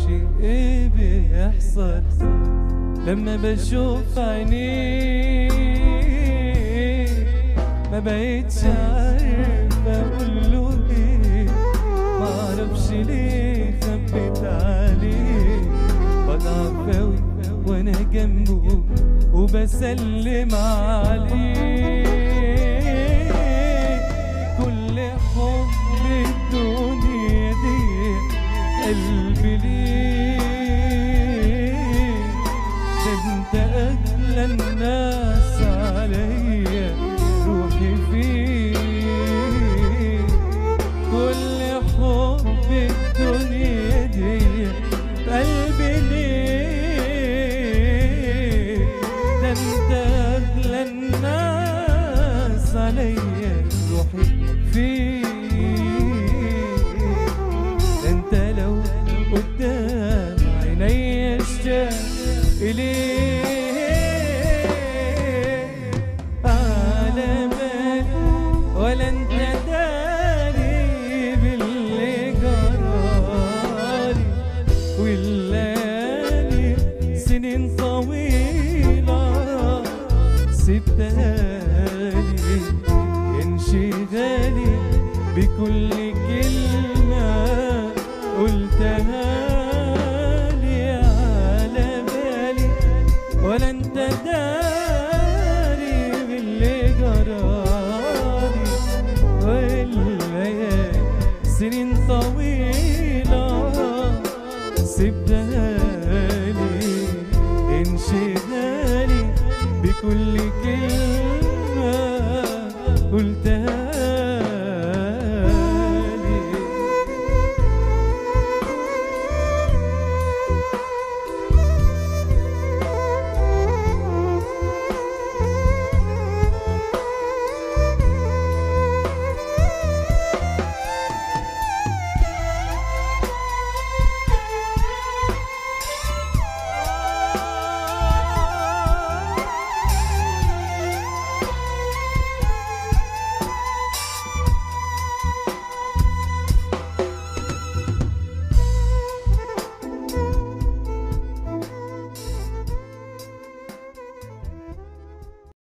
ايه بيحصل لما بشوف عينيه ما بقيتش عارف اقول له ايه ما اعرفش ليه خبيت عليه بضعف اوي وانا جنبه وبسلم عليه كل حب الدنيا دي قلبي ليه ده انت اغلى الناس عليا روحي فيك كل حب الدنيا دي قلبي ليه ده انت اغلى الناس عليا روحي فيك ده انت لو قدام عيني اشتاق اليك على بالي ولا انت داري باللي جرالي والليالي سنين طويلة سبتها لي انشغالي بكل كلمة قلتها لي على بالي ولا انت داري باللي جرالي والليالي سنين طويلة سبتها